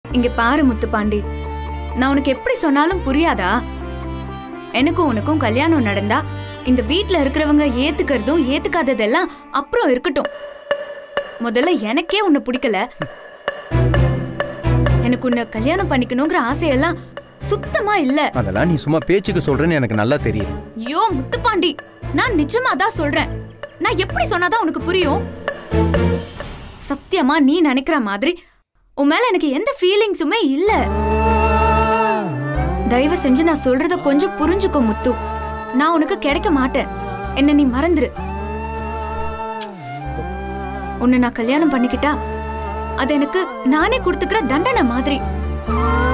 இங்க பாரு முத்துப்பாண்டி நான் உனக்கு எப்படி சொன்னாலும் புரியாதா எனக்கும் உனக்கும் கல்யாணம் நடந்தா இந்த வீட்ல இருக்கிறவங்க ஏத்துக்கிறதும் ஏத்துக்காததெல்லாம் அப்புறம் இருக்கட்டும் முதல்ல எனக்கே உன்னை பிடிக்கல எனக்கு உன்னை கல்யாணம் பண்ணிக்கணுங்கிற ஆசையெல்லாம் சுத்தமா இல்ல அதெல்லாம் நீ சும்மா பேச்சுக்கு சொல்றேன்னு எனக்கு நல்லா தெரியுது ஐயோ முத்துப்பாண்டி நான் நிஜமா தான் சொல்றேன் நான் எப்படி சொன்னாதான் உனக்கு புரியும் சத்தியமா நீ நினைக்கிற மாதிரி உன் மேல எனக்கு எந்த ஃபீலிங்ஸுமே இல்ல தயவு செஞ்சு நான் சொல்றத கொஞ்சம் புரிஞ்சுக்கோ முத்து நான் உனக்கு கிடைக்க மாட்டேன் என்ன நீ மறந்துரு உன்னை நான் கல்யாணம் பண்ணிக்கிட்டா அது எனக்கு நானே கொடுத்துக்கிற தண்டனை மாதிரி